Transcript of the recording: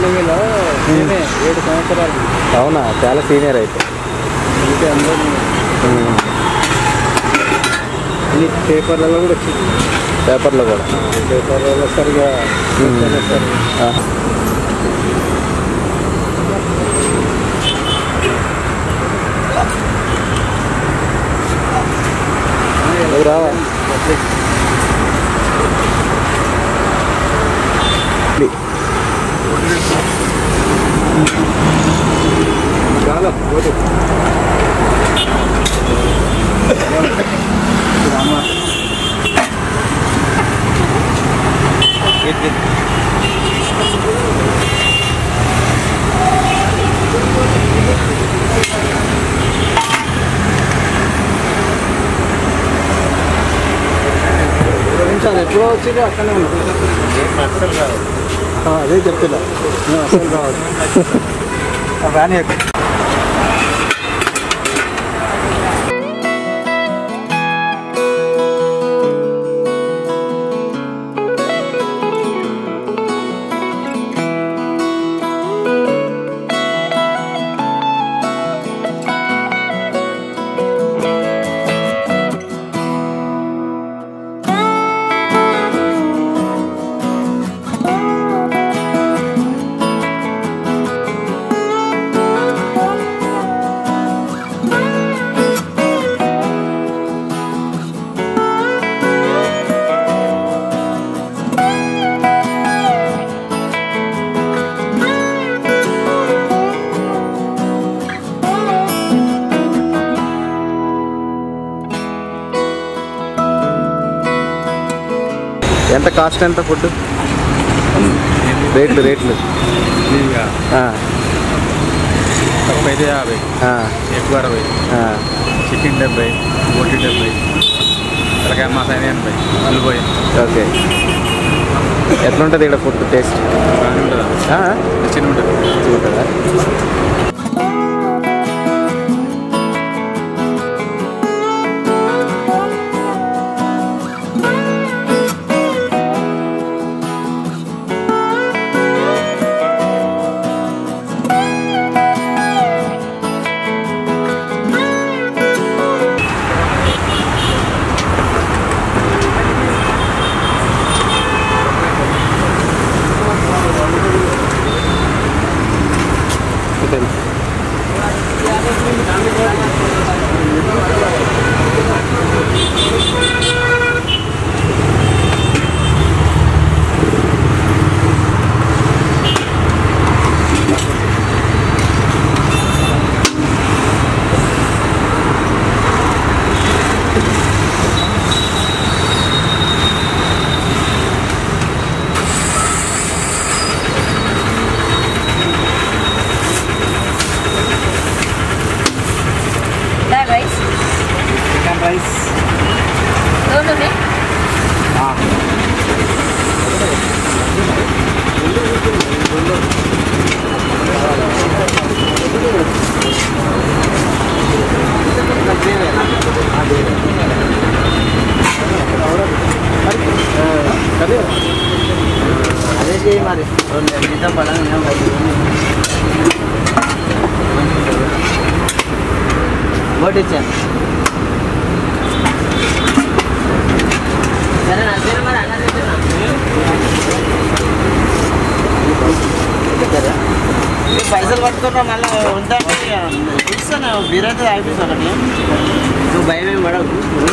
లెవెల్లో నేనే ఏడు సంవత్సరాలు అవునా చాలా సీనియర్ అయితే ఇంకా అందరూ ఉమ్. అన్ని పేపర్లలో కూడా వచ్చింది పేపర్లో కూడా పేపర్లలో సరిగా సరిగా ఆ. నువ్వు రావా చాలా పోటీ రామ నిమిషాలు ఎప్పుడో వచ్చిందో అక్కడనే ఉన్నా ఆ, అదే చెప్తున్నా నేను అసలు రావద్దు ఆ వ్యాన్ ఎక్కువ ఎంత కాస్ట్ ఎంత ఫుడ్ రేట్లు రేట్లు ఆ, తక్కువ అయితే యాభై ఆ, ఎక్కువ అరవై ఆ. చికెన్ డెబ్బై బొట్టి డెబ్బై తలకాయ మసాలా ఎనభై ఉల్లిపోయి ఓకే ఎట్లుంటుంది ఇక్కడ ఫుడ్ టేస్ట్ బాగానే ఉంటుందా చిన్న ఉంటుంది ఉంటుందా That rice? చికెన్ రైస్ दोनों में అదే చేయి మరి రెండు పడంగా ఓటిచ్చాను సరేనా సరే మరి అలా తింటున్నా పైసలు పట్టుకున్నా మళ్ళీ ఉంటా చూస్తాను బీరైతే అయిపోయింది ఒకటి నువ్వు భయం ఏం పడవు